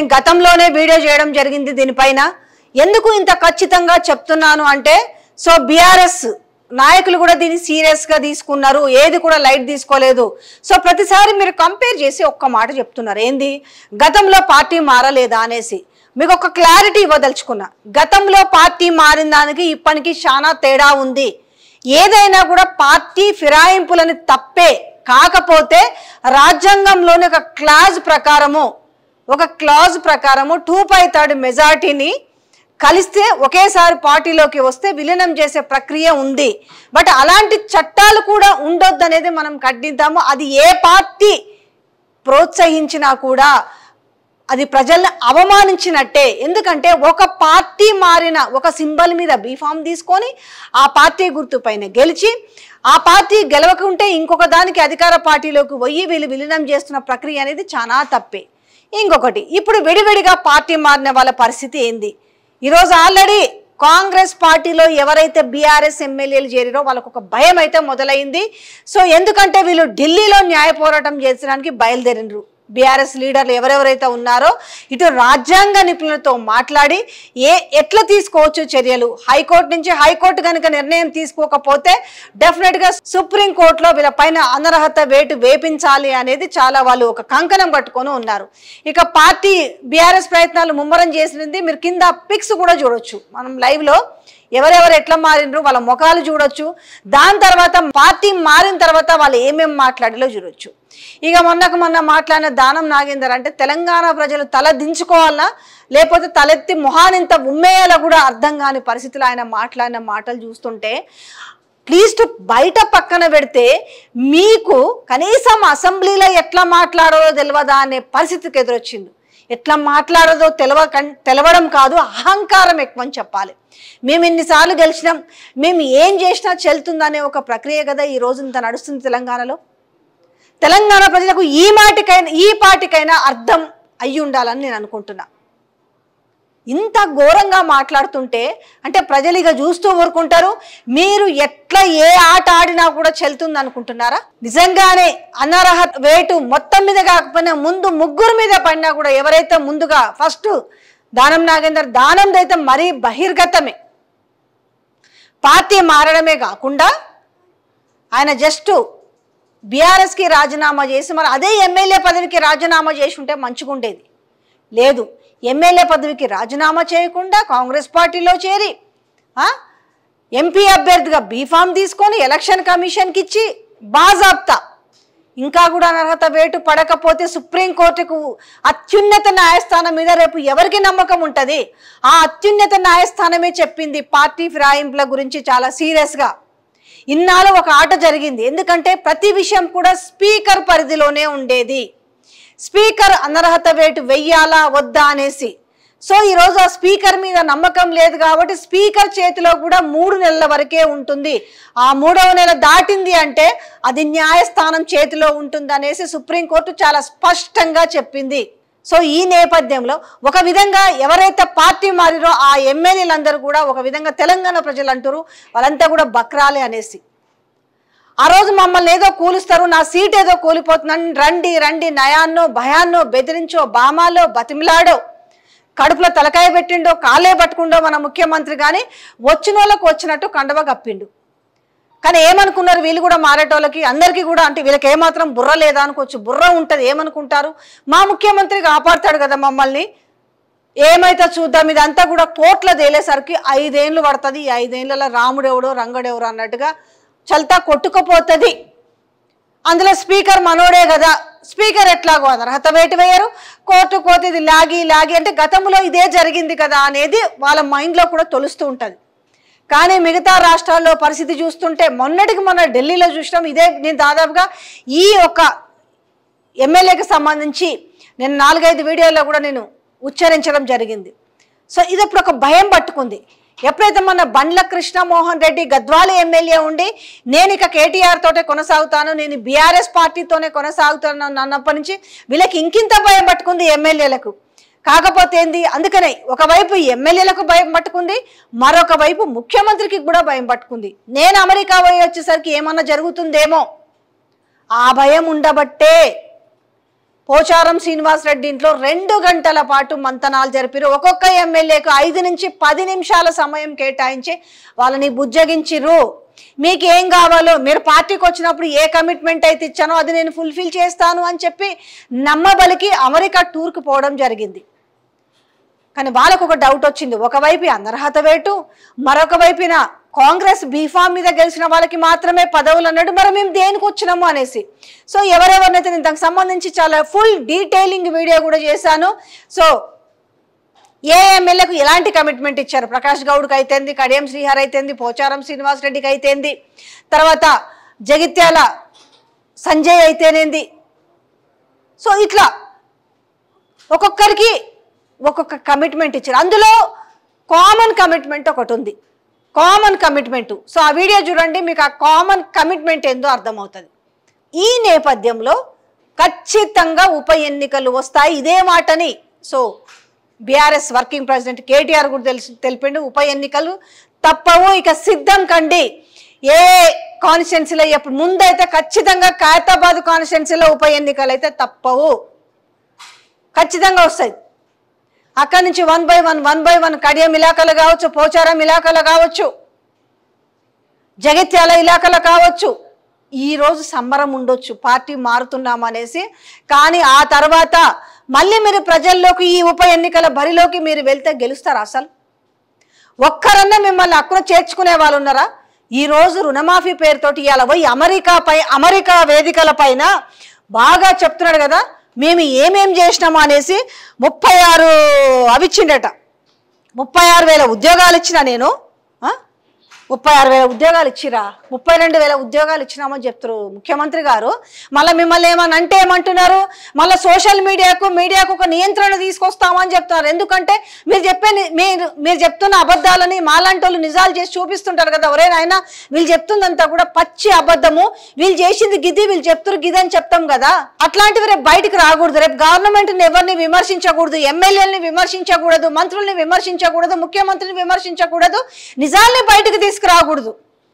గతంలోనే వీడియో చేయడం జరిగింది దీనిపైన ఎందుకు ఇంత ఖచ్చితంగా చెప్తున్నాను అంటే సో బీఆర్ఎస్ నాయకులు కూడా దీన్ని సీరియస్ గా తీసుకున్నారు ఏది కూడా లైట్ తీసుకోలేదు సో ప్రతిసారి మీరు కంపేర్ చేసి ఒక్క మాట చెప్తున్నారు ఏంది గతంలో పార్టీ మారలేదా అనేసి మీకు ఒక క్లారిటీ ఇవ్వదలుచుకున్నా గతంలో పార్టీ మారిన దానికి ఇప్పటికి చాలా తేడా ఉంది ఏదైనా కూడా పార్టీ ఫిరాయింపులని తప్పే కాకపోతే రాజ్యాంగంలోని ఒక క్లాజ్ ప్రకారము ఒక క్లాజ్ ప్రకారము టూ బై థర్డ్ మెజార్టీని కలిస్తే ఒకేసారి పార్టీలోకి వస్తే విలీనం చేసే ప్రక్రియ ఉంది బట్ అలాంటి చట్టాలు కూడా ఉండొద్దు అనేది మనం ఖండిద్దాము అది ఏ పార్టీ ప్రోత్సహించినా కూడా అది ప్రజల్ని అవమానించినట్టే ఎందుకంటే ఒక పార్టీ మారిన ఒక సింబల్ మీద బీఫామ్ తీసుకొని ఆ పార్టీ గుర్తు పైన గెలిచి ఆ పార్టీ గెలవకుంటే ఇంకొక దానికి అధికార పార్టీలోకి పోయి వీళ్ళు విలీనం చేస్తున్న ప్రక్రియ అనేది చాలా తప్పే ఇంకొకటి ఇప్పుడు విడివిడిగా పార్టీ మారిన వాళ్ళ పరిస్థితి ఏంది ఈరోజు ఆల్రెడీ కాంగ్రెస్ పార్టీలో ఎవరైతే బీఆర్ఎస్ ఎమ్మెల్యేలు చేరిరో వాళ్ళకు ఒక భయం అయితే మొదలైంది సో ఎందుకంటే వీళ్ళు ఢిల్లీలో న్యాయ పోరాటం చేసడానికి బయలుదేరినరు బీఆర్ఎస్ లీడర్లు ఎవరెవరైతే ఉన్నారో ఇటు రాజ్యాంగ నిపుణులతో మాట్లాడి ఏ ఎట్లా తీసుకోవచ్చు చర్యలు హైకోర్టు నుంచి హైకోర్టు కనుక నిర్ణయం తీసుకోకపోతే డెఫినెట్ గా సుప్రీం కోర్టులో వీళ్ళ పైన అనర్హత వేటు వేపించాలి అనేది చాలా వాళ్ళు ఒక కంకణం కట్టుకొని ఉన్నారు ఇక పార్టీ బీఆర్ఎస్ ప్రయత్నాలు ముమ్మరం చేసింది మీరు కింద పిక్స్ కూడా చూడొచ్చు మనం లైవ్ లో ఎవరెవరు ఎట్లా మారినరు వాళ్ళ ముఖాలు చూడొచ్చు దాని తర్వాత పార్టీ మారిన తర్వాత వాళ్ళు ఏమేం మాట్లాడాలో చూడొచ్చు ఇక మొన్నకు మొన్న మాట్లాడిన దానం నాగేందర్ అంటే తెలంగాణ ప్రజలు తల దించుకోవాలా లేకపోతే తలెత్తి మొహానింత ఉమ్మేయాల కూడా అర్థం కాని పరిస్థితులు ఆయన మాట్లాడిన మాటలు చూస్తుంటే అట్లీస్ట్ బయట పక్కన పెడితే మీకు కనీసం అసెంబ్లీలో ఎట్లా మాట్లాడాలో తెలియదా అనే పరిస్థితికి ఎదురొచ్చింది ఎట్లా మాట్లాడదో తెలవ తెలవడం కాదు అహంకారం ఎక్కువ అని చెప్పాలి మేము ఇన్నిసార్లు గెలిచినాం మేము ఏం చేసినా చెల్తుందనే ఒక ప్రక్రియ కదా ఈ రోజు ఇంత నడుస్తుంది తెలంగాణలో తెలంగాణ ప్రజలకు ఈ మాటికైనా ఈ పాటికైనా అర్థం అయ్యి ఉండాలని నేను అనుకుంటున్నా ఇంత ఘోరంగా మాట్లాడుతుంటే అంటే ప్రజలు ఇక చూస్తూ ఊరుకుంటారు మీరు ఎట్లా ఏ ఆట ఆడినా కూడా చెల్తుంది అనుకుంటున్నారా నిజంగానే అనర్హ వేటు మొత్తం మీద కాకపోయినా ముందు ముగ్గురు మీద పడినా కూడా ఎవరైతే ముందుగా ఫస్ట్ దానం నాగేందర్ దానం అయితే మరీ బహిర్గతమే పార్టీ మారడమే కాకుండా ఆయన జస్ట్ బీఆర్ఎస్కి రాజీనామా చేసి మరి అదే ఎమ్మెల్యే పదవికి రాజీనామా చేసి ఉంటే మంచిగుండేది లేదు ఎమ్మెల్యే పదవికి రాజీనామా చేయకుండా కాంగ్రెస్ పార్టీలో చేరి ఆ, ఎంపీ అభ్యర్థిగా బీఫామ్ తీసుకొని ఎలక్షన్ కమిషన్కి ఇచ్చి బాజాబ్తా ఇంకా కూడా అనర్హత వేటు పడకపోతే సుప్రీంకోర్టుకు అత్యున్నత న్యాయస్థానం మీద రేపు ఎవరికి నమ్మకం ఉంటుంది ఆ అత్యున్నత న్యాయస్థానమే చెప్పింది పార్టీ ఫిరాయింపుల గురించి చాలా సీరియస్గా ఇన్నాళ్ళు ఒక ఆట జరిగింది ఎందుకంటే ప్రతి విషయం కూడా స్పీకర్ పరిధిలోనే ఉండేది స్పీకర్ అనర్హత వేటు వెయ్యాలా వద్దా అనేసి సో ఈరోజు ఆ స్పీకర్ మీద నమ్మకం లేదు కాబట్టి స్పీకర్ చేతిలో కూడా మూడు నెలల వరకే ఉంటుంది ఆ మూడవ నెల దాటింది అంటే అది న్యాయస్థానం చేతిలో ఉంటుంది అనేసి సుప్రీంకోర్టు చాలా స్పష్టంగా చెప్పింది సో ఈ నేపథ్యంలో ఒక విధంగా ఎవరైతే పార్టీ మారిరో ఆ ఎమ్మెల్యేలందరూ కూడా ఒక విధంగా తెలంగాణ ప్రజలు అంటారు వాళ్ళంతా కూడా బక్రాలే అనేసి ఆ రోజు మమ్మల్ని ఏదో కూలుస్తారు నా సీట్ ఏదో కూలిపోతుందని రండి రండి నయాన్నో భయాన్నో బెదిరించో బామాలో బతిమిలాడో కడుపులో తలకాయ పెట్టిండో కాలే పట్టుకుండో మన ముఖ్యమంత్రి కానీ వచ్చిన వాళ్ళకు వచ్చినట్టు కండవ కప్పిండు కానీ ఏమనుకున్నారు వీళ్ళు కూడా మారేటోళ్ళకి అందరికీ కూడా అంటే వీళ్ళకి ఏమాత్రం బుర్ర లేదా అనుకోవచ్చు బుర్ర ఉంటుంది ఏమనుకుంటారు మా ముఖ్యమంత్రి కాపాడుతాడు కదా మమ్మల్ని ఏమైతే చూద్దాం ఇదంతా కూడా కోట్ల తేలేసరికి ఐదేళ్ళు పడుతుంది ఈ ఐదేళ్లలో రాముడెవడో రంగడెవడో అన్నట్టుగా చల్తా కొట్టుకుపోతుంది అందులో స్పీకర్ మనోడే కదా స్పీకర్ ఎట్లాగో అనర్హత వేటు వేయరు కోర్టు కోర్టు ఇది లాగి లాగి అంటే గతంలో ఇదే జరిగింది కదా అనేది వాళ్ళ మైండ్లో కూడా తొలుస్తూ ఉంటుంది కానీ మిగతా రాష్ట్రాల్లో పరిస్థితి చూస్తుంటే మొన్నటికి మొన్న ఢిల్లీలో చూసినాం ఇదే నేను దాదాపుగా ఈ ఒక ఎమ్మెల్యేకి సంబంధించి నేను నాలుగైదు వీడియోల్లో కూడా నేను ఉచ్చరించడం జరిగింది సో ఇది ఇప్పుడు ఒక భయం పట్టుకుంది ఎప్పుడైతే మన బండ్ల కృష్ణమోహన్ రెడ్డి గద్వాల ఎమ్మెల్యే ఉండి నేను ఇక కేటీఆర్ తోటే కొనసాగుతాను నేను బీఆర్ఎస్ పార్టీతోనే కొనసాగుతాను అన్నప్పటి నుంచి వీళ్ళకి ఇంకింత భయం పట్టుకుంది ఎమ్మెల్యేలకు కాకపోతే ఏంది అందుకనే ఒకవైపు ఎమ్మెల్యేలకు భయం పట్టుకుంది మరొక వైపు ముఖ్యమంత్రికి కూడా భయం పట్టుకుంది నేను అమెరికా పోయి వచ్చేసరికి ఏమన్నా జరుగుతుందేమో ఆ భయం ఉండబట్టే పోచారం శ్రీనివాస్ రెడ్డి ఇంట్లో రెండు గంటల పాటు మంతనాలు జరిపారు ఒక్కొక్క ఎమ్మెల్యేకు ఐదు నుంచి పది నిమిషాల సమయం కేటాయించి వాళ్ళని బుజ్జగించిర్రు మీకు ఏం కావాలో మీరు పార్టీకి వచ్చినప్పుడు ఏ కమిట్మెంట్ అయితే ఇచ్చానో అది నేను ఫుల్ఫిల్ చేస్తాను అని చెప్పి నమ్మబలికి అమెరికా టూర్కి పోవడం జరిగింది కానీ వాళ్ళకు ఒక డౌట్ వచ్చింది ఒకవైపు అనర్హత వేటు మరొక వైపున కాంగ్రెస్ బీఫామ్ మీద గెలిచిన వాళ్ళకి మాత్రమే పదవులు అన్నాడు మరి మేము దేనికి వచ్చినాము అనేసి సో ఎవరెవరినైతే నేను దానికి సంబంధించి చాలా ఫుల్ డీటెయిలింగ్ వీడియో కూడా చేశాను సో ఏ ఎమ్మెల్యేకు ఎలాంటి కమిట్మెంట్ ఇచ్చారు ప్రకాష్ గౌడ్కి అయితేంది కడియం శ్రీహర్ అయితేంది పోచారం శ్రీనివాస్ రెడ్డికి అయితేంది తర్వాత జగిత్యాల సంజయ్ అయితేనేంది సో ఇట్లా ఒక్కొక్కరికి ఒక్కొక్క కమిట్మెంట్ ఇచ్చారు అందులో కామన్ కమిట్మెంట్ ఒకటి ఉంది కామన్ కమిట్మెంట్ సో ఆ వీడియో చూడండి మీకు ఆ కామన్ కమిట్మెంట్ ఏందో అర్థమవుతుంది ఈ నేపథ్యంలో ఖచ్చితంగా ఉప ఎన్నికలు వస్తాయి ఇదే మాటని so BRS working president KTR కూడా తెలిసి తెలిపిండు ఉప ఎన్నికలు తప్పవు ఇక సిద్ధం కండి ఏ కాన్స్టిట్యున్సీలో ఎప్పుడు ముందైతే ఖచ్చితంగా ఖైరతాబాద్ కాన్స్టిట్యున్సీలో ఉప ఎన్నికలు అయితే తప్పవు ఖచ్చితంగా వస్తాయి అక్కడి నుంచి one by one one by one Kadiyam ఇలాకలు కావచ్చు పోచారం ఇలాకలు కావచ్చు జగిత్యాల ఇలాకలు కావచ్చు ఈ రోజు సంబరం ఉండొచ్చు పార్టీ మారుతున్నాం అనేసి కానీ ఆ తర్వాత మళ్ళీ మీరు ప్రజల్లోకి ఈ ఉప ఎన్నికల బరిలోకి మీరు వెళ్తే గెలుస్తారా అసలు ఒక్కరన్నా మిమ్మల్ని అక్కడ చేర్చుకునే వాళ్ళు ఉన్నారా ఈ రోజు రుణమాఫీ పేరుతోటి ఇవాళ పోయి అమెరికా పై అమెరికా వేదికల పైన బాగా చెప్తున్నాడు కదా మేము ఏమేం చేసినాము అనేసి ముప్పై ఆరు అవిచ్చిండట ముప్పై ఆరు వేల ఉద్యోగాలు ఇచ్చిన నేను ఆ? ముప్పై ఆరు వేల ఉద్యోగాలు ఇచ్చిరా ముప్పై రెండు వేల ఉద్యోగాలు ఇచ్చినామని చెప్తారు ముఖ్యమంత్రి గారు మళ్ళీ మిమ్మల్ని ఏమని అంటే ఏమంటున్నారు మళ్ళీ సోషల్ మీడియాకు మీడియాకు ఒక నియంత్రణ తీసుకొస్తామని చెప్తున్నారు ఎందుకంటే మీరు చెప్పే ని- మీరు మీరు చెప్తున్న అబద్ధాలని మాలాంటి వాళ్ళు నిజాలు చేసి చూపిస్తుంటారు కదా ఒరే నాయన వీళ్ళు చెప్తుందంతా కూడా పచ్చి అబద్ధము వీళ్ళు చేసింది గిది వీళ్ళు చెప్తున్నారు గిది అని చెప్తాం కదా అట్లాంటివి రేపు బయటకు రాకూడదు రేపు గవర్నమెంట్ ఎవరిని విమర్శించకూడదు ఎమ్మెల్యేలని విమర్శించకూడదు మంత్రుల్ని విమర్శించకూడదు ముఖ్యమంత్రిని విమర్శించకూడదు నిజాల్ని బయటకు తీసుకురాకూడదు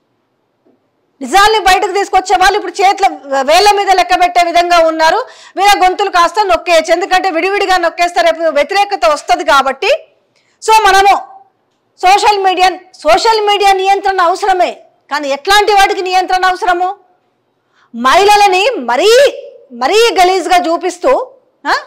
నిజాల్ని బయటకు తీసుకొచ్చే వాళ్ళు ఇప్పుడు చేతుల వేళ్ల మీద లెక్క పెట్టే విధంగా ఉన్నారు వీళ్ళ గొంతులు కాస్త నొక్కేయచ్చు ఎందుకంటే విడివిడిగా నొక్కేస్తే రేపు వ్యతిరేకత వస్తుంది కాబట్టి సో మనము సోషల్ మీడియా సోషల్ మీడియా నియంత్రణ అవసరమే కానీ ఎట్లాంటి వాటికి నియంత్రణ అవసరము మహిళలని మరీ మరీ గలీజ్గా చూపిస్తూ ఆ?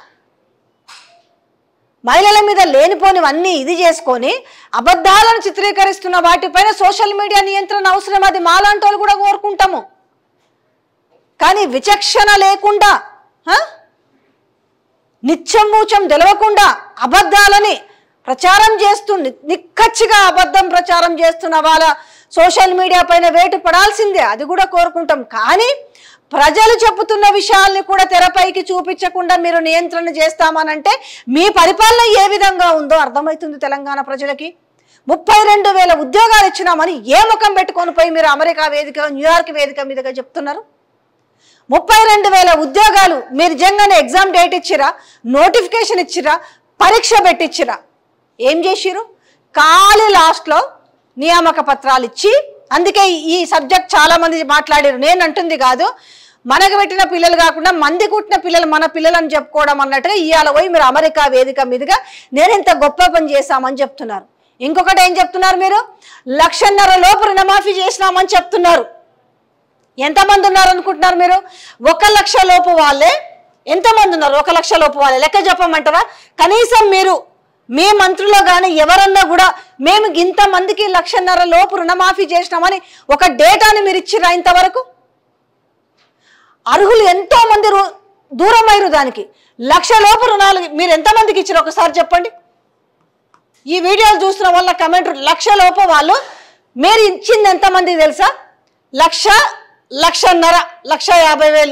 మహిళల మీద లేనిపోనివన్నీ ఇది చేసుకొని అబద్ధాలను చిత్రీకరిస్తున్న వాటిపైన సోషల్ మీడియా నియంత్రణ అవసరం అది మాలాంటి వాళ్ళు కూడా కోరుకుంటాము కానీ విచక్షణ లేకుండా ఆ? నిత్యం మూచం తెలవకుండా అబద్ధాలని ప్రచారం చేస్తూ ని- నిక్కచ్చిగా అబద్ధం ప్రచారం చేస్తున్న వాళ్ళ సోషల్ మీడియా పైన వేటు పడాల్సిందే అది కూడా కోరుకుంటాం కానీ ప్రజలు చెబుతున్న విషయాల్ని కూడా తెరపైకి చూపించకుండా మీరు నియంత్రణ చేస్తామనంటే మీ పరిపాలన ఏ విధంగా ఉందో అర్థమవుతుంది తెలంగాణ ప్రజలకి ముప్పై రెండు వేల ఉద్యోగాలు ఇచ్చినామని ఏ ముఖం పెట్టుకొని పోయి మీరు అమెరికా వేదిక న్యూయార్క్ వేదిక మీదుగా చెప్తున్నారు ముప్పై రెండు వేల ఉద్యోగాలు మీరు నిజంగానే ఎగ్జామ్ డేట్ ఇచ్చిరా నోటిఫికేషన్ ఇచ్చిరా పరీక్ష పెట్టించిరా ఏం చేసిరు ఖాళీ లాస్ట్లో నియామక పత్రాలు ఇచ్చి అందుకే ఈ- ఈ సబ్జెక్ట్ చాలా మంది మాట్లాడారు నేను అంటుంది కాదు మనకు పెట్టిన పిల్లలు కాకుండా మంది కుట్టిన పిల్లలు మన పిల్లలు అని చెప్పుకోవడం అన్నట్టుగా ఇవాళ పోయి మీరు అమెరికా వేదిక మీదుగా నేను ఇంత గొప్ప పని చేశామని చెప్తున్నారు ఇంకొకటి ఏం చెప్తున్నారు మీరు లక్షన్నర లోపు రుణమాఫీ చేసినామని చెప్తున్నారు ఎంతమంది ఉన్నారు అనుకుంటున్నారు మీరు ఒక లక్ష లోపు వాళ్ళే ఎంతమంది ఉన్నారు ఒక లక్ష లోపు వాళ్ళే లెక్క చెప్పమంటారా కనీసం మీరు మీ మంత్రులు కానీ ఎవరన్నా కూడా మేము ఇంతమందికి లక్షన్నర లోపు రుణమాఫీ చేసినామని ఒక డేటాని మీరు ఇచ్చిరా ఇంతవరకు అర్హులు ఎంతో మంది రు- దూరమైరు దానికి లక్ష లోపు రుణాలు మీరు ఎంతమందికి ఇచ్చారు ఒకసారి చెప్పండి ఈ వీడియోలు చూస్తున్న వాళ్ళ కమెంట్ లక్ష లోపు వాళ్ళు మీరు ఇచ్చింది ఎంతమందికి తెలుసా లక్ష లక్షన్నర లక్ష యాభై వేలు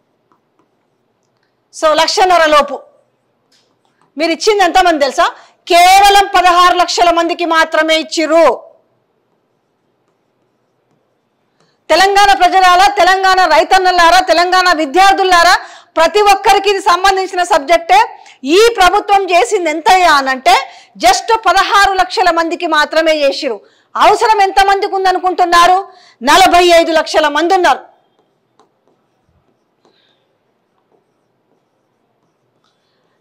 సో లక్షన్నర లోపు మీరు ఇచ్చింది ఎంతమంది తెలుసా కేవలం పదహారు లక్షల మందికి మాత్రమే ఇచ్చిర్రు తెలంగాణ ప్రజలారా తెలంగాణ రైతన్నలారా తెలంగాణ విద్యార్థులారా ప్రతి ఒక్కరికి ఇది సంబంధించిన సబ్జెక్టే ఈ ప్రభుత్వం చేసింది ఎంతయ్యా అనంటే జస్ట్ పదహారు లక్షల మందికి మాత్రమే చేసిరు అవసరం ఎంత మందికి ఉందనుకుంటున్నారు నలభై ఐదు లక్షల మంది ఉన్నారు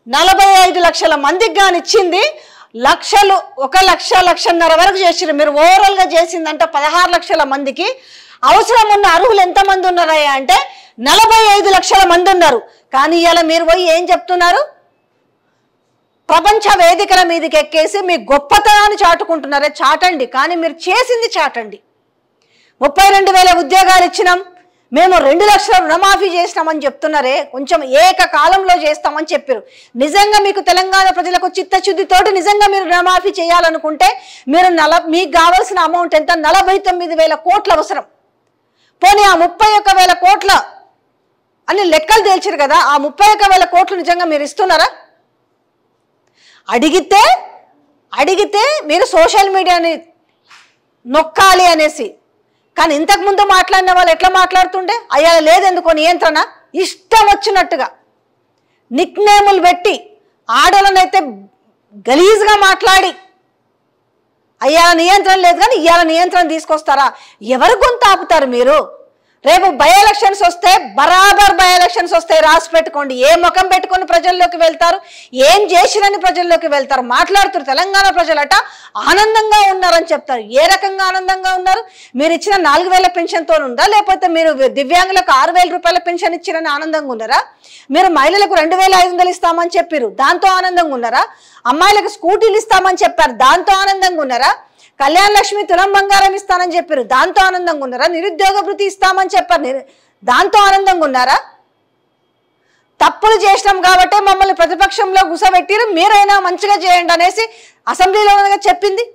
నలభై ఐదు లక్షల మందికి కానీ ఇచ్చింది లక్షలు ఒక లక్ష లక్షన్నర వరకు చేసిరు మీరు ఓవరాల్ గా చేసిందంటే పదహారు లక్షల మందికి అవసరం ఉన్న అర్హులు ఎంతమంది ఉన్నారయ్యా అంటే నలభై ఐదు లక్షల మంది ఉన్నారు కానీ ఇవాళ మీరు పోయి ఏం చెప్తున్నారు ప్రపంచ వేదికల మీదకి ఎక్కేసి మీ గొప్పతనాన్ని చాటుకుంటున్నారే చాటండి కానీ మీరు చేసింది చాటండి ముప్పై రెండు వేల ఉద్యోగాలు ఇచ్చినాం మేము రెండు లక్షల రుణమాఫీ చేసినామని చెప్తున్నారే కొంచెం ఏకకాలంలో చేస్తామని చెప్పారు నిజంగా మీకు తెలంగాణ ప్రజలకు చిత్తశుద్ధితోటి నిజంగా మీరు రుణమాఫీ చేయాలనుకుంటే మీరు నల మీకు కావాల్సిన అమౌంట్ ఎంత నలభై తొమ్మిది వేల కోట్ల అవసరం పోనీ ఆ ముప్పై ఒక్క వేల కోట్ల అని లెక్కలు తేల్చారు కదా ఆ ముప్పై ఒక్క వేల కోట్లు నిజంగా మీరు ఇస్తున్నారా అడిగితే అడిగితే మీరు సోషల్ మీడియాని నొక్కాలి అనేసి కానీ ఇంతకు ముందు మాట్లాడిన వాళ్ళు ఎట్లా మాట్లాడుతుండే అయ్యా లేదెందుకో నియంత్రణ ఇష్టం వచ్చినట్టుగా నిక్ నేములు పెట్టి ఆడలనైతే గలీజ్గా మాట్లాడి అయ్యాల నియంత్రణ లేదు కానీ ఇవాళ నియంత్రణ తీసుకొస్తారా ఎవరు గొంతు ఆపుతారు మీరు రేపు బై ఎలక్షన్స్ వస్తే బరాబర్ బై ఎలక్షన్స్ వస్తాయి రాసి పెట్టుకోండి ఏ ముఖం పెట్టుకొని ప్రజల్లోకి వెళ్తారు ఏం చేసిరని ప్రజల్లోకి వెళ్తారు మాట్లాడుతారు తెలంగాణ ప్రజలట ఆనందంగా ఉన్నారని చెప్తారు ఏ రకంగా ఆనందంగా ఉన్నారు మీరు ఇచ్చిన నాలుగు వేల పెన్షన్తో ఉందా లేకపోతే మీరు దివ్యాంగులకు ఆరు వేల రూపాయల పెన్షన్ ఇచ్చిరని ఆనందంగా ఉన్నారా మీరు మహిళలకు రెండు వేల ఐదు వందలు ఇస్తామని చెప్పారు దాంతో ఆనందంగా ఉన్నారా అమ్మాయిలకు స్కూటీలు ఇస్తామని చెప్పారు దాంతో ఆనందంగా ఉన్నారా కళ్యాణ లక్ష్మి తులం బంగారం ఇస్తానని చెప్పారు దాంతో ఆనందంగా ఉన్నారా నిరుద్యోగ భృతి ఇస్తామని చెప్పారు నిరు- దాంతో ఆనందంగా ఉన్నారా తప్పులు చేసినాం కాబట్టి మమ్మల్ని ప్రతిపక్షంలో గుసబెట్టిరు మీరైనా మంచిగా చేయండి అనేసి అసెంబ్లీలో ఉన్నగా చెప్పింది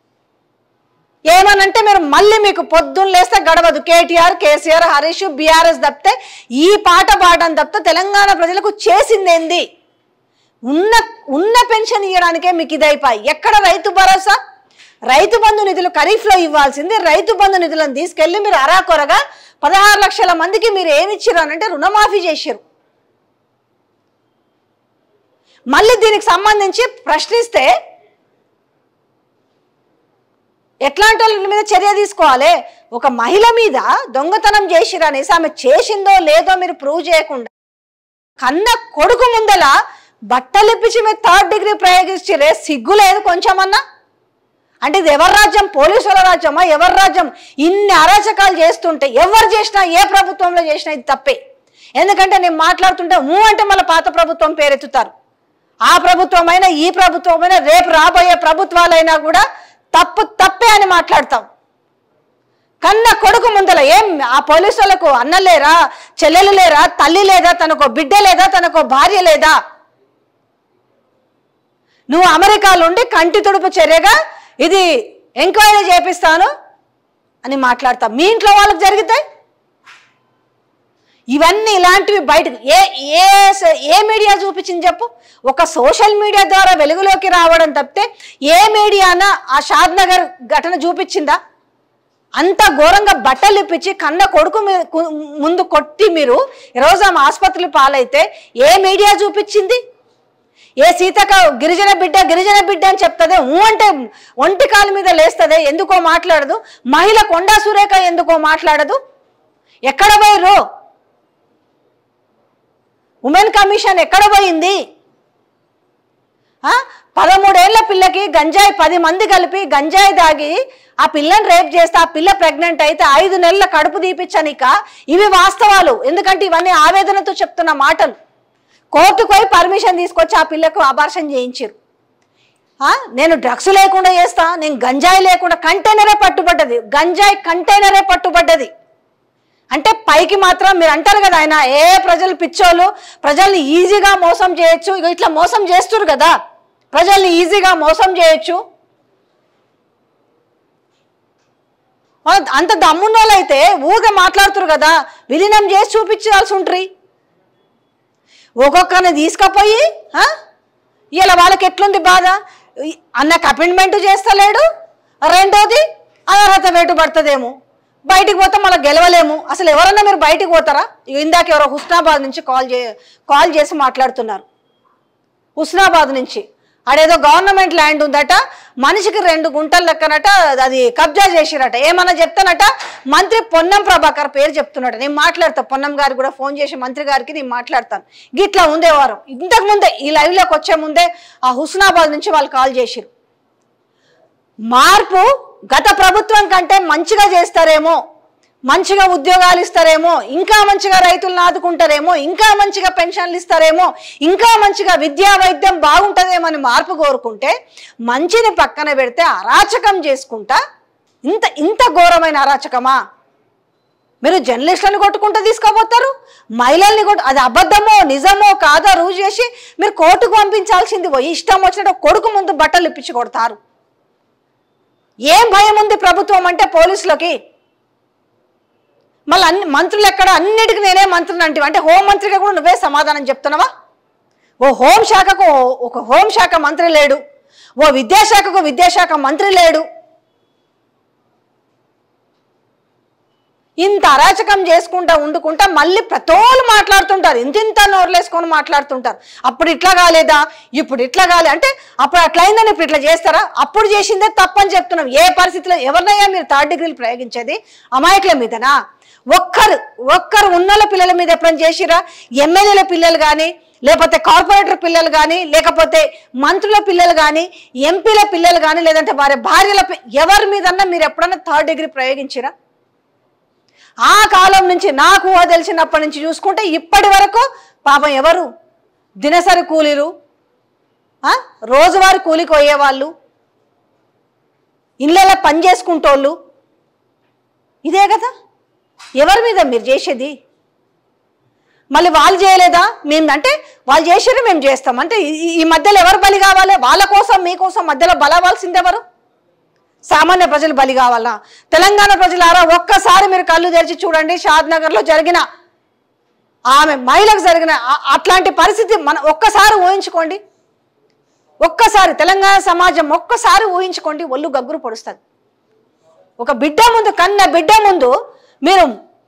ఏమనంటే మీరు మళ్ళీ మీకు పొద్దున్న లేస్తే గడవదు కేటీఆర్ కేసీఆర్ హరీష్ బీఆర్ఎస్ తప్పితే ఈ పాట పాడడం తప్పితే తెలంగాణ ప్రజలకు చేసిందేంది ఉన్న ఉన్న పెన్షన్ ఇవ్వడానికే మీకు ఇది అయిపోయి ఎక్కడ రైతు భరోసా రైతు బంధు నిధులు ఖరీఫ్లో ఇవ్వాల్సింది రైతు బంధు నిధులను తీసుకెళ్లి మీరు అరాకొరగా పదహారు లక్షల మందికి మీరు ఏమి ఇచ్చారు అని అంటే రుణమాఫీ చేశారు మళ్ళీ దీనికి సంబంధించి ప్రశ్నిస్తే ఎట్లాంటి వాళ్ళ మీద చర్య తీసుకోవాలి ఒక మహిళ మీద దొంగతనం చేసిరు అనేసి ఆమె చేసిందో లేదో మీరు ప్రూవ్ చేయకుండా కన్న కొడుకు ముందల బట్టలు ఇప్పించి మీరు థర్డ్ డిగ్రీ ప్రయోగిస్తే సిగ్గు లేదు కొంచెమన్నా అంటే ఇది ఎవరి రాజ్యం పోలీసుల రాజ్యమా ఎవరి రాజ్యం ఇన్ని అరాచకాలు చేస్తుంటే ఎవరు చేసినా ఏ ప్రభుత్వంలో చేసినా ఇది తప్పే ఎందుకంటే నేను మాట్లాడుతుంటే ఊ అంటే మళ్ళీ పాత ప్రభుత్వం పేరెత్తుతారు ఆ ప్రభుత్వమైనా ఈ ప్రభుత్వమైనా రేపు రాబోయే ప్రభుత్వాలైనా కూడా తప్పు తప్పే అని మాట్లాడతాం కన్న కొడుకు ముందల ఏం ఆ పోలీసులకు అన్న లేరా చెల్లెలు లేరా తల్లి లేదా తనకో బిడ్డ లేదా తనకో భార్య లేదా నువ్వు అమెరికాలో ఉండి కంటి తుడుపు చర్యగా ఇది ఎంక్వైరీ చేపిస్తాను అని మాట్లాడతావు మీ ఇంట్లో వాళ్ళకి జరిగితే ఇవన్నీ ఇలాంటివి బయటకు ఏ ఏ స- ఏ మీడియా చూపించింది చెప్పు ఒక సోషల్ మీడియా ద్వారా వెలుగులోకి రావడం తప్పితే ఏ మీడియానా ఆ షాద్ నగర్ ఘటన చూపించిందా అంత ఘోరంగా బట్టలు ఇప్పించి కన్న కొడుకు మీ- కు- ముందు కొట్టి మీరు ఈరోజు ఆమె ఆసుపత్రులు పాలైతే ఏ మీడియా చూపించింది ఏ సీతక గిరిజన బిడ్డ గిరిజన బిడ్డ అని చెప్తుంది ఊ అంటే ఒంటి కాలు మీద లేస్తుంది ఎందుకో మాట్లాడదు మహిళ కొండా సురేఖ ఎందుకో మాట్లాడదు ఎక్కడ పోయిర్రు ఉమెన్ కమిషన్ ఎక్కడ పోయింది ఆ? పదమూడేళ్ల పిల్లకి గంజాయి పది మంది కలిపి గంజాయి దాగి ఆ పిల్లని రేప్ చేస్తే ఆ పిల్ల ప్రెగ్నెంట్ అయితే ఐదు నెలల కడుపు తీపిచ్చనిక ఇవి వాస్తవాలు ఎందుకంటే ఇవన్నీ ఆవేదనతో చెప్తున్న మాటలు కోర్టుకు పోయి పర్మిషన్ తీసుకొచ్చి ఆ పిల్లకు అబార్షన్ చేయించారు ఆ? నేను డ్రగ్స్ లేకుండా చేస్తా నేను గంజాయి లేకుండా కంటైనరే పట్టుబడ్డది గంజాయి కంటైనరే పట్టుబడ్డది అంటే పైకి మాత్రం మీరు అంటారు కదా ఆయన ఏ ప్రజలు పిచ్చోళ్ళు ప్రజల్ని ఈజీగా మోసం చేయొచ్చు ఇగో ఇట్లా మోసం చేస్తున్నారు కదా ప్రజల్ని ఈజీగా మోసం చేయొచ్చు వాళ్ళ అంత దమ్మున్నోళ్ళు అయితే ఊరికే మాట్లాడుతురు కదా విలీనం చేసి చూపించాల్సి ఉంటుంది ఒక్కొక్కరిని తీసుకుపోయి ఆ? ఇలా వాళ్ళకి ఎట్లుంది బాధ ఈ అన్నకు అపాయింట్మెంట్ చేస్తలేడు రెండోది అనర్హత వేటు పడుతుందేమో బయటికి పోతే మళ్ళీ గెలవలేము అసలు ఎవరన్నా మీరు బయటికి పోతారా ఇగో ఇందాక ఎవరో హుస్నాబాద్ నుంచి కాల్ చే కాల్ చేసి మాట్లాడుతున్నారు హుస్నాబాద్ నుంచి ఆడేదో గవర్నమెంట్ ల్యాండ్ ఉందట మనిషికి రెండు గుంటల లెక్కనట అది కబ్జా చేసిరట ఏమన్నా చెప్తానట మంత్రి పొన్నం ప్రభాకర్ పేరు చెప్తున్నాడు నేను మాట్లాడతా పొన్నం గారికి కూడా ఫోన్ చేసి మంత్రి గారికి నేను మాట్లాడతాను గిట్లా ఉందే వారం ఇంతకు ముందే ఈ లైవ్లోకి వచ్చే ముందే ఆ హుస్నాబాద్ నుంచి వాళ్ళు కాల్ చేసిరు మార్పు గత ప్రభుత్వం కంటే మంచిగా చేస్తారేమో మంచిగా ఉద్యోగాలు ఇస్తారేమో ఇంకా మంచిగా రైతులను ఆదుకుంటారేమో ఇంకా మంచిగా పెన్షన్లు ఇస్తారేమో ఇంకా మంచిగా విద్యా వైద్యం బాగుంటుందేమో అని మార్పు కోరుకుంటే మంచిని పక్కన పెడితే అరాచకం చేసుకుంటా ఇంత ఇంత ఘోరమైన అరాచకమా మీరు జర్నలిస్టులను కొట్టుకుంటూ తీసుకుపోతారు మహిళల్ని కొట్టు అది అబద్ధమో నిజమో కాదో రుజువు చేసి మీరు కోర్టుకు పంపించాల్సింది పోయి ఇష్టం వచ్చినట్టు కొడుకు ముందు బట్టలు ఇప్పించి కొడతారు ఏం భయం ఉంది ప్రభుత్వం అంటే పోలీసులకి మళ్ళీ అన్ని మంత్రులు ఎక్కడ అన్నిటికీ నేనే మంత్రిని అంటే అంటే హోం మంత్రిగా కూడా నువ్వే సమాధానం చెప్తున్నావా ఓ హోంశాఖకు ఓ- ఒక హోంశాఖ మంత్రి లేడు ఓ విద్యాశాఖకు విద్యాశాఖ మంత్రి లేడు ఇంత అరాచకం చేసుకుంటా ఉండుకుంటా మళ్ళీ ప్రతోళ్ళు మాట్లాడుతుంటారు ఇంత ఇంత నోర్లేసుకొని మాట్లాడుతుంటారు అప్పుడు ఇట్లా కాలేదా ఇప్పుడు ఇట్లా కాలే అంటే అప్పుడు అట్లా అయిందని ఇప్పుడు ఇట్లా చేస్తారా అప్పుడు చేసిందే తప్పని చెప్తున్నాం ఏ పరిస్థితిలో ఎవరినైనా మీరు థర్డ్ డిగ్రీలు ప్రయోగించేది అమాయకుల మీదనా ఒక్కరు ఒక్కరు ఉన్నోళ్ళ పిల్లల మీద ఎప్పుడైనా చేసిరా ఎమ్మెల్యేల పిల్లలు కానీ లేకపోతే కార్పొరేటర్ పిల్లలు కానీ లేకపోతే మంత్రుల పిల్లలు కానీ ఎంపీల పిల్లలు కానీ లేదంటే వారి భార్యల పి- ఎవరి మీదన్నా మీరు ఎప్పుడన్నా థర్డ్ డిగ్రీ ప్రయోగించిరా ఆ కాలం నుంచి నాకు ఊహ తెలిసినప్పటి నుంచి చూసుకుంటే ఇప్పటి వరకు పాపం ఎవరు దినసరి కూలీలు ఆ? రోజువారి కూలికి పోయేవాళ్ళు ఇళ్ళలో పని చేసుకుంటోళ్ళు ఇదే కదా ఎవరి మీద మీరు చేసేది మళ్ళీ వాళ్ళు చేయలేదా మేము అంటే వాళ్ళు చేసారు మేము చేస్తాం అంటే ఈ- ఈ మధ్యలో ఎవరు బలి కావాలి వాళ్ళ కోసం మీకోసం మధ్యలో బలవాల్సింది ఎవరు సామాన్య ప్రజలు బలి కావాలా తెలంగాణ ప్రజలారా ఒక్కసారి మీరు కళ్ళు తెరిచి చూడండి షాద్ నగర్లో జరిగిన ఆమె మహిళకు జరిగిన ఆ- అట్లాంటి పరిస్థితి మన ఒక్కసారి ఊహించుకోండి ఒక్కసారి తెలంగాణ సమాజం ఒక్కసారి ఊహించుకోండి ఒళ్ళు గగ్గురు పొడుస్తుంది ఒక బిడ్డ ముందు కన్న బిడ్డ ముందు మీరు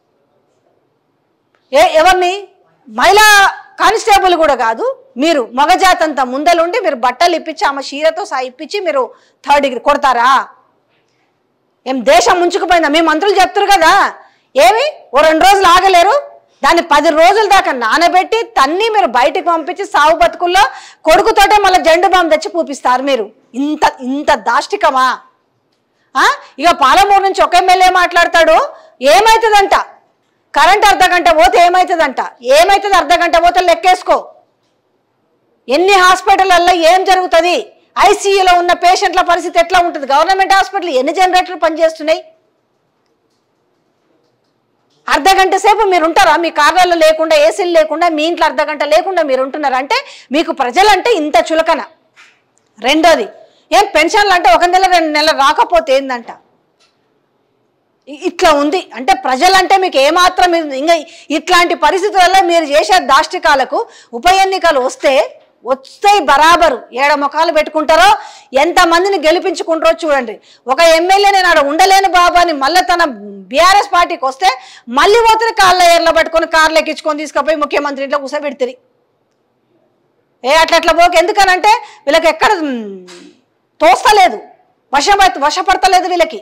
ఏ ఎవరిని మహిళా కానిస్టేబుల్ కూడా కాదు మీరు మగజాతంతా ముందలుండి మీరు బట్టలు ఇప్పించి ఆమె చీరతో సహా ఇప్పించి మీరు థర్డ్ డిగ్రీ కొడతారా ఏం దేశం ముంచుకుపోయిందా మీ మంత్రులు చెప్తారు కదా ఏమి ఓ రెండు రోజులు ఆగలేరు దాన్ని పది రోజుల దాకా నానబెట్టి తన్ని మీరు బయటికి పంపించి సాగు బతుకుల్లో కొడుకుతోటే మళ్ళీ జెండు బాంబు తెచ్చి పూపిస్తారు మీరు ఇంత ఇంత దాష్టికమా ఆ? ఇక పాలమూరు నుంచి ఒక ఎమ్మెల్యే మాట్లాడతాడు ఏమవుతుందంట కరెంట్ అర్ధ గంట పోతే ఏమవుతుందంట ఏమవుతుంది అర్ధ గంట పోతే లెక్కేసుకో ఎన్ని హాస్పిటల్లో ఏం జరుగుతుంది ఐసీయూలో ఉన్న పేషెంట్ల పరిస్థితి ఎట్లా ఉంటుంది గవర్నమెంట్ హాస్పిటల్ ఎన్ని జనరేటర్లు పనిచేస్తున్నాయి అర్ధ గంట సేపు మీరు ఉంటారా మీ కార్లలో లేకుండా ఏసీలు లేకుండా మీ ఇంట్లో అర్ధ గంట లేకుండా మీరు ఉంటున్నారా అంటే మీకు ప్రజలంటే ఇంత చులకన రెండోది ఏం పెన్షన్లు అంటే ఒక నెల రెండు నెలలు రాకపోతే ఏందంట ఇ- ఇట్లా ఉంది అంటే ప్రజలంటే మీకు ఏమాత్రం ఇది- ఇంకా ఇట్లాంటి పరిస్థితులలో మీరు చేసే దాష్టికాలకు ఉప ఎన్నికలు వస్తే వస్తాయి బరాబరు ఏడ ముఖాలు పెట్టుకుంటారో ఎంతమందిని గెలిపించుకుంటారో చూడండి ఒక ఎమ్మెల్యే నేను ఆడ ఉండలేని బాబు అని మళ్ళీ తన బీఆర్ఎస్ పార్టీకి వస్తే మళ్ళీ పోతే కాళ్ళ ఏర్ల పట్టుకొని కార్లు ఎక్కించుకొని తీసుకుపోయి ముఖ్యమంత్రి ఇంట్లో కూర్చోబెడతారు ఏ అట్లా అట్లా పోక ఎందుకనంటే వీళ్ళకి ఎక్కడ మ్, తోస్తలేదు వశ వశపడతలేదు వీళ్ళకి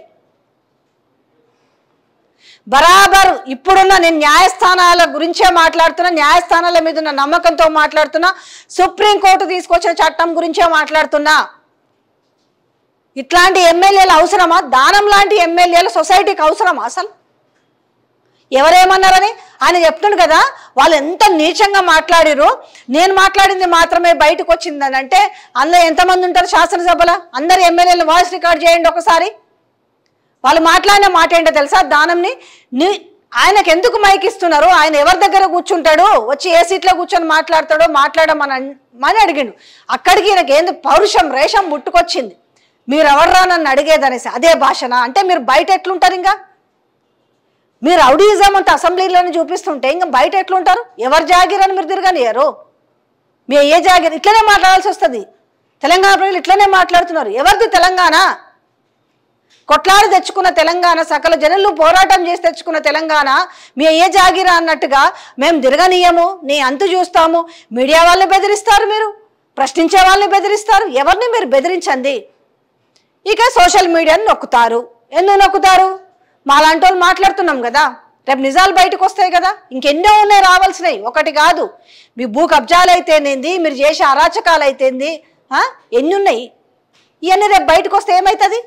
బరాబర్ ఇప్పుడున్న నేను న్యాయస్థానాల గురించే మాట్లాడుతున్నా న్యాయస్థానాల మీద ఉన్న నమ్మకంతో మాట్లాడుతున్నా సుప్రీంకోర్టు తీసుకొచ్చిన చట్టం గురించే మాట్లాడుతున్నా ఇట్లాంటి ఎమ్మెల్యేలు అవసరమా దానం లాంటి ఎమ్మెల్యేలు సొసైటీకి అవసరమా అసలు ఎవరేమన్నారని ఆయన చెప్తుండు కదా వాళ్ళు ఎంత నీచంగా మాట్లాడిరు నేను మాట్లాడింది మాత్రమే బయటకు వచ్చిందని అంటే అందులో ఎంతమంది ఉంటారు శాసనసభలో అందరు ఎమ్మెల్యేలు వాయిస్ రికార్డ్ చేయండి ఒకసారి వాళ్ళు మాట్లాడిన మాట ఏంటో తెలుసా దానంని నీ ఆయనకు ఎందుకు మైక్ ఇస్తున్నారు ఆయన ఎవరి దగ్గర కూర్చుంటాడు వచ్చి ఏ సీట్లో కూర్చొని మాట్లాడతాడో మాట్లాడమని అన్- అని అడిగిండు అక్కడికి ఈయనకి ఏంది పౌరుషం రేషం పుట్టుకొచ్చింది మీరు ఎవర్రా నన్ను అడిగేదనేసి అదే భాషన అంటే మీరు బయట ఎట్లుంటారు ఇంకా మీరు రౌడీజం అంత అసెంబ్లీలోనే చూపిస్తుంటే ఇంకా బయట ఎట్లుంటారు ఎవరు జాగిరని మీరు తిరగనియరు మీ ఏ జాగిర్ ఇట్లనే మాట్లాడాల్సి వస్తుంది తెలంగాణ ప్రజలు ఇట్లనే మాట్లాడుతున్నారు ఎవరిది తెలంగాణ కొట్లాడి తెచ్చుకున్న తెలంగాణ సకల జనులు పోరాటం చేసి తెచ్చుకున్న తెలంగాణ మీ ఏ జాగిరా అన్నట్టుగా మేము తిరగనీయము నీ అంతు చూస్తాము మీడియా వాళ్ళు బెదిరిస్తారు మీరు ప్రశ్నించే వాళ్ళని బెదిరిస్తారు ఎవరిని మీరు బెదిరించండి ఇక సోషల్ మీడియాని నొక్కుతారు ఎందుకు నొక్కుతారు మాలాంటి వాళ్ళు మాట్లాడుతున్నాం కదా రేపు నిజాలు బయటకు వస్తాయి కదా ఇంకెన్నో ఉన్నాయి రావాల్సినవి ఒకటి కాదు మీ భూ కబ్జాలు అయితేనేంది మీరు చేసే అరాచకాలు అయితేంది ఆ? ఎన్ని ఉన్నాయి ఇవన్నీ రేపు బయటకు వస్తే ఏమవుతుంది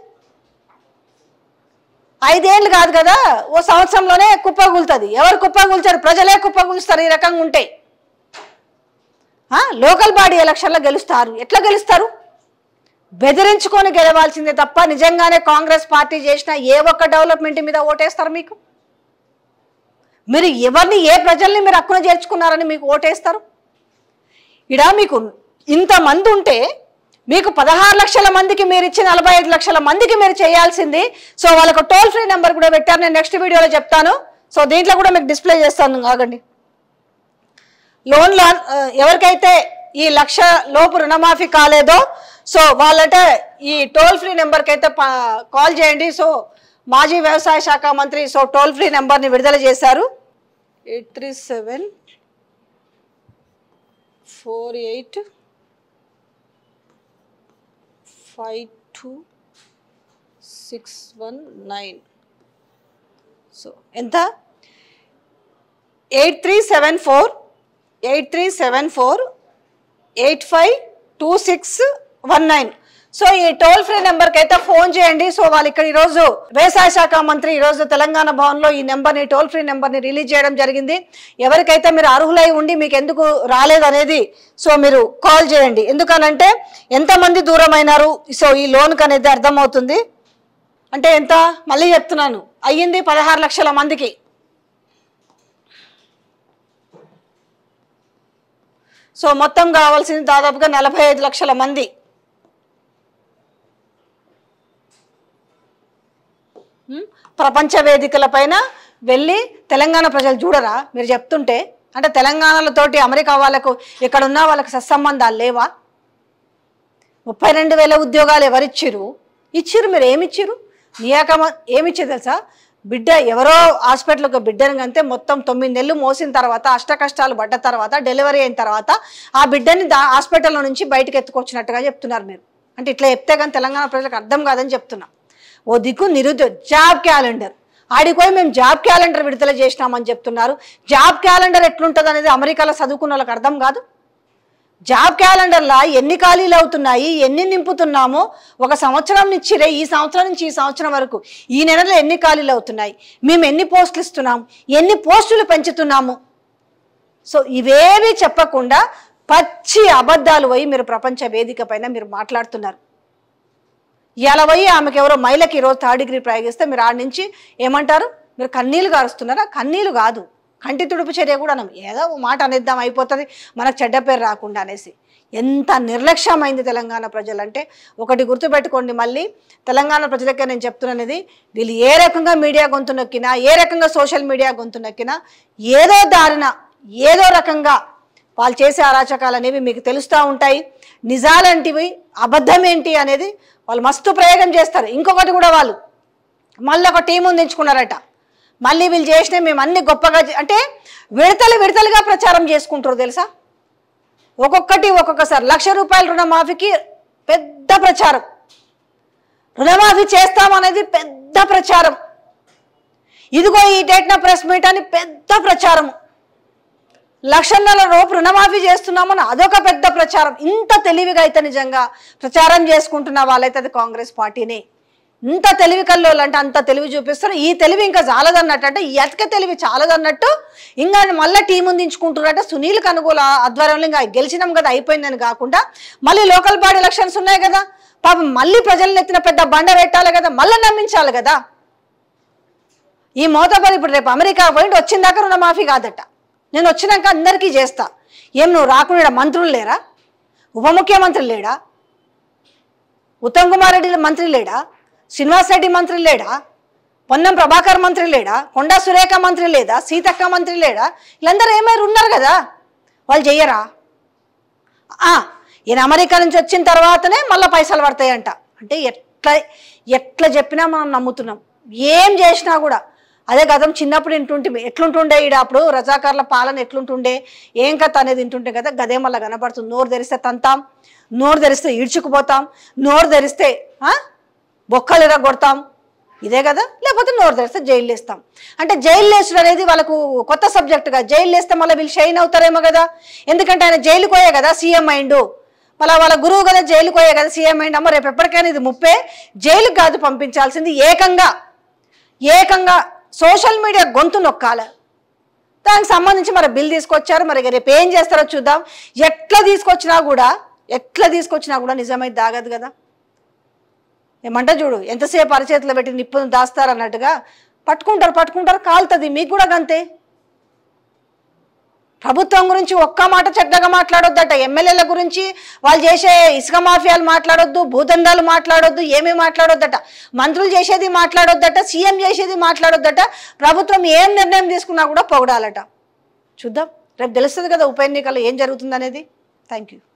ఐదేళ్ళు కాదు కదా ఓ సంవత్సరంలోనే కుప్పగూలుతుంది ఎవరు కుప్పగూల్చారు ప్రజలే కుప్పగూలుస్తారు ఈ రకంగా ఉంటే ఆ? లోకల్ బాడీ ఎలక్షన్లో గెలుస్తారు ఎట్లా గెలుస్తారు బెదిరించుకొని గెలవాల్సిందే తప్ప నిజంగానే కాంగ్రెస్ పార్టీ చేసిన ఏ ఒక్క డెవలప్మెంట్ మీద ఓటేస్తారు మీకు మీరు ఎవరిని ఏ ప్రజల్ని మీరు హక్కున చేర్చుకున్నారని మీకు ఓటేస్తారు ఇడా మీకు ఇంతమంది ఉంటే మీకు పదహారు లక్షల మందికి మీరు ఇచ్చి నలభై ఐదు లక్షల మందికి మీరు చేయాల్సింది సో వాళ్ళకు టోల్ ఫ్రీ నెంబర్ కూడా పెట్టారు నేను నెక్స్ట్ వీడియోలో చెప్తాను సో దీంట్లో కూడా మీకు డిస్ప్లే చేస్తాను ఆగండి లోన్ లా ఆ, ఎవరికైతే ఈ లక్ష లోపు రుణమాఫీ కాలేదో సో వాళ్ళంటే ఈ టోల్ ఫ్రీ నెంబర్కి అయితే పా- కాల్ చేయండి సో మాజీ వ్యవసాయ శాఖ మంత్రి సో టోల్ ఫ్రీ నెంబర్ని విడుదల చేశారు eight three seven four eight five two six one nine so ఎంత eight three seven four eight three seven four eight five two six one nine so ఈ టోల్ ఫ్రీ నెంబర్కి అయితే phone చేయండి so వాళ్ళు ఇక్కడ ఈరోజు వ్యవసాయ శాఖ మంత్రి ఈరోజు తెలంగాణ భవన్లో ఈ నెంబర్ని టోల్ ఫ్రీ నెంబర్ని రిలీజ్ చేయడం జరిగింది ఎవరికైతే మీరు అర్హులై ఉండి మీకు ఎందుకు రాలేదు అనేది సో మీరు కాల్ చేయండి ఎందుకనంటే ఎంతమంది దూరం అయినారు సో ఈ లోన్కి అనేది అర్థమవుతుంది అంటే ఎంత మళ్ళీ చెప్తున్నాను అయ్యింది పదహారు లక్షల మందికి సో మొత్తం కావాల్సింది దాదాపుగా నలభై ఐదు లక్షల మంది ఉమ్, ప్రపంచ వేదికల పైన వెళ్ళి తెలంగాణ ప్రజలు చూడరా మీరు చెప్తుంటే అంటే తెలంగాణలతోటి అమెరికా వాళ్ళకు ఇక్కడ ఉన్న వాళ్ళకి సత్సంబంధాలు లేవా ముప్పై రెండు వేల ఉద్యోగాలు ఎవరిచ్చిరు ఇచ్చిరు మీరు ఏమిచ్చిరు నియాకమ ఏమిచ్చారు తెలుసా బిడ్డ ఎవరో హాస్పిటల్కి బిడ్డని అంతే మొత్తం తొమ్మిది నెలలు మోసిన తర్వాత అష్ట కష్టాలు పడ్డ తర్వాత డెలివరీ అయిన తర్వాత ఆ బిడ్డని దా హాస్పిటల్ నుంచి బయటకు ఎత్తుకొచ్చినట్టుగా చెప్తున్నారు మీరు అంటే ఇట్లా చెప్తే కానీ తెలంగాణ ప్రజలకు అర్థం కాదని చెప్తున్నా ఓ దిక్కు నిరుద్యోగ జాబ్ క్యాలెండర్ ఆడికి పోయి మేము జాబ్ క్యాలెండర్ విడుదల చేసినామని చెప్తున్నారు జాబ్ క్యాలెండర్ ఎట్లుంటుంది అనేది అమెరికాలో చదువుకున్న వాళ్ళకి అర్థం కాదు జాబ్ క్యాలెండర్లా ఎన్ని ఖాళీలు అవుతున్నాయి ఎన్ని నింపుతున్నామో ఒక సంవత్సరం నుంచి రే ఈ సంవత్సరం నుంచి ఈ సంవత్సరం వరకు ఈ నెలలో ఎన్ని ఖాళీలు అవుతున్నాయి మేము ఎన్ని పోస్టులు ఇస్తున్నాం ఎన్ని పోస్టులు పెంచుతున్నాము సో ఇవేవి చెప్పకుండా పచ్చి అబద్ధాలు పోయి మీరు ప్రపంచ వేదిక పైన మీరు మాట్లాడుతున్నారు ఇలా పోయి ఆమెకి ఎవరో మహిళకి ఈరోజు థర్డ్ డిగ్రీ ప్రయోగిస్తే మీరు ఆడ నుంచి ఏమంటారు మీరు కన్నీళ్ళు గారుస్తున్నారా కన్నీళ్ళు కాదు కంటి తుడుపు చర్య కూడా అనం ఏదో ఓ మాట అనేద్దాం అయిపోతుంది మనకు చెడ్డ పేరు రాకుండా అనేసి ఎంత నిర్లక్ష్యమైంది తెలంగాణ ప్రజలంటే ఒకటి గుర్తుపెట్టుకోండి మళ్ళీ తెలంగాణ ప్రజలకే నేను చెప్తున్నది వీళ్ళు ఏ రకంగా మీడియా గొంతు నొక్కినా ఏ రకంగా సోషల్ మీడియా గొంతు నొక్కినా ఏదో దారిన ఏదో రకంగా వాళ్ళు చేసే అరాచకాలు అనేవి మీకు తెలుస్తూ ఉంటాయి నిజాలంటివి అబద్ధం ఏంటి అనేది వాళ్ళు మస్తు ప్రయోగం చేస్తారు ఇంకొకటి కూడా వాళ్ళు మళ్ళీ ఒక టీం ఉందించుకున్నారట మళ్ళీ వీళ్ళు చేసిన మేము అన్ని గొప్పగా చే- అంటే విడతలు విడతలుగా ప్రచారం చేసుకుంటారు తెలుసా ఒక్కొక్కటి ఒక్కొక్కసారి లక్ష రూపాయల రుణమాఫీకి పెద్ద ప్రచారం రుణమాఫీ చేస్తామనేది పెద్ద ప్రచారం ఇదిగో ఈ డేట్న ప్రెస్ మీట్ అని పెద్ద ప్రచారం లక్షన్నర రూపు రుణమాఫీ చేస్తున్నామని అదొక పెద్ద ప్రచారం ఇంత తెలివిగా అయితే నిజంగా ప్రచారం చేసుకుంటున్న వాళ్ళైతే అది కాంగ్రెస్ పార్టీనే ఇంత తెలివి కల్లోళ్ళు అంటే అంత తెలివి చూపిస్తారు ఈ తెలివి ఇంకా చాలదన్నట్టు అంటే ఈ ఎతక తెలివి చాలదన్నట్టు ఇంకా మళ్ళీ టీం ఉందించుకుంటున్నారంటే సునీల్ కనుగోలు ఆధ్వర్యంలో ఇంకా గెలిచినాం కదా అయిపోయిందని కాకుండా మళ్ళీ లోకల్ బాడీ ఎలక్షన్స్ ఉన్నాయి కదా పాపం మళ్ళీ ప్రజలను ఎత్తిన పెద్ద బండ పెట్టాలి కదా మళ్ళీ నమ్మించాలి కదా ఈ మోతబరి ఇప్పుడు రేపు అమెరికా పోయింటి వచ్చిన దాకా రుణమాఫీ కాదట నేను వచ్చినాక అందరికీ చేస్తా ఏం నువ్వు రాకుండా ఈడ మంత్రులు లేరా ఉప ముఖ్యమంత్రి లేడా ఉత్తమ్ కుమార్ రెడ్డి మంత్రి లేడా శ్రీనివాస్ రెడ్డి మంత్రి లేడా పొన్నం ప్రభాకర్ మంత్రి లేడా కొండా సురేఖ మంత్రి లేదా సీతక్క మంత్రి లేడా వీళ్ళందరూ ఏమైనా ఉన్నారు కదా వాళ్ళు చెయ్యరా ఆ, ఈయన అమెరికా నుంచి వచ్చిన తర్వాతనే మళ్ళీ పైసలు పడతాయంట అంటే ఎట్లా ఎట్లా చెప్పినా మనం నమ్ముతున్నాం ఏం చేసినా కూడా అదే గతం చిన్నప్పుడు వింటుంటే ఎట్లుంటుండే ఈడ అప్పుడు రజాకార్ల పాలన ఎట్లుంటుండే ఏం కథ అనేది వింటుంటే కదా గదే మళ్ళీ కనపడుతుంది నోరు తెరిస్తే తంతాం నోరు తెరిస్తే ఈడ్చుకుపోతాం నోరు తెరిస్తే ఆ? బొక్కలు ఇరగొడతాం ఇదే కదా లేకపోతే నోరు తెరిస్తే జైలు వేస్తాం అంటే జైలు వేసుడు అనేది వాళ్ళకు కొత్త సబ్జెక్టుగా జైలు వేస్తే మళ్ళీ వీళ్ళు షైన్ అవుతారేమో కదా ఎందుకంటే ఆయన జైలుకు పోయే కదా సీఎం అయిండు మళ్ళీ వాళ్ళ గురువు కదా జైలుకు పోయే కదా సీఎం అయిండు అమ్మ రేపు ఎప్పటికైనా ఇది ముప్పే జైలుకు కాదు పంపించాల్సింది ఏకంగా ఏకంగా సోషల్ మీడియా గొంతు నొక్కాల దానికి సంబంధించి మరి బిల్ తీసుకొచ్చారు మరి రేపు ఏం చేస్తారో చూద్దాం ఎట్లా తీసుకొచ్చినా కూడా ఎట్లా తీసుకొచ్చినా కూడా నిజమైతే దాగదు కదా ఏమంట చూడు ఎంతసేపు అరచేతిలో పెట్టి నిప్పును దాస్తారు అన్నట్టుగా పట్టుకుంటారు పట్టుకుంటారు కాలుతుంది మీకు కూడా గంతే ప్రభుత్వం గురించి ఒక్క మాట చెడ్డగా మాట్లాడొద్దట ఎమ్మెల్యేల గురించి వాళ్ళు చేసే ఇసుక మాఫియాలు మాట్లాడొద్దు భూదందాలు మాట్లాడొద్దు ఏమీ మాట్లాడొద్దట మంత్రులు చేసేది మాట్లాడొద్దట సీఎం చేసేది మాట్లాడొద్దట ప్రభుత్వం ఏం నిర్ణయం తీసుకున్నా కూడా పొగడాలట చూద్దాం రేపు తెలుస్తుంది కదా ఉప ఎన్నికల్లో ఏం జరుగుతుంది అనేది థ్యాంక్ యూ